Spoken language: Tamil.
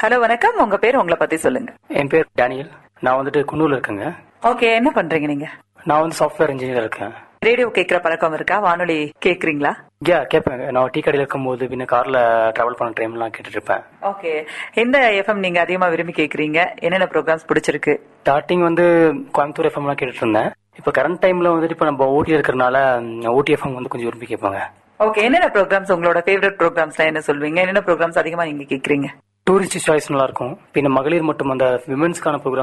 ஹலோ வணக்கம் உங்க பேர் உங்களை பத்தி சொல்லுங்க என் பேர் டேனியல் நான் வந்துட்டு குன்னூர்ல இருக்கேங்க ஓகே என்ன பண்றீங்க நீங்க நான் வந்து சாஃப்ட்வேர் இன்ஜினியர் இருக்கேன் ரேடியோ கேட்கிற பழக்கம் இருக்கா வானொலி கேக்குறீங்களா யா கேட்பேன் நான் டீ கடையில் இருக்கும்போது பின்ன கார்ல டிராவல் பண்ண டைம்லாம் கேட்டுட்டு இருப்பேன் ஓகே எந்த எஃப்எம் நீங்க அதிகமா விரும்பி கேக்குறீங்க என்னென்ன ப்ரோக்ராம்ஸ் பிடிச்சிருக்கு ஸ்டார்டிங் வந்து கோயம்புத்தூர் எஃப்எம்லாம் கேட்டுட்டு இருந்தேன் இப்போ கரண்ட் டைம்ல வந்துட்டு இப்போ நம்ம ஓட்டி இருக்கிறனால ஓடி எஃப்எம் வந்து கொஞ்சம் விரும்பி கேட்பாங்க ஓகே என்னென்ன ப்ரோக்ராம்ஸ் உங்களோட ஃபேவரட் ப்ரோக்ராம்ஸ்லாம் என்ன சொல்வீங்க என்னென்ன ப்ரோக்ராம்ஸ் அதிகமா நீங்க கேக்குறீங்க டூரிஸ்ட் சாய்ஸ் நல்லா இருக்கும் பின்ன மகளிர் மட்டும் அந்த விமென்ஸ்க்கான ப்ரோக்ராம்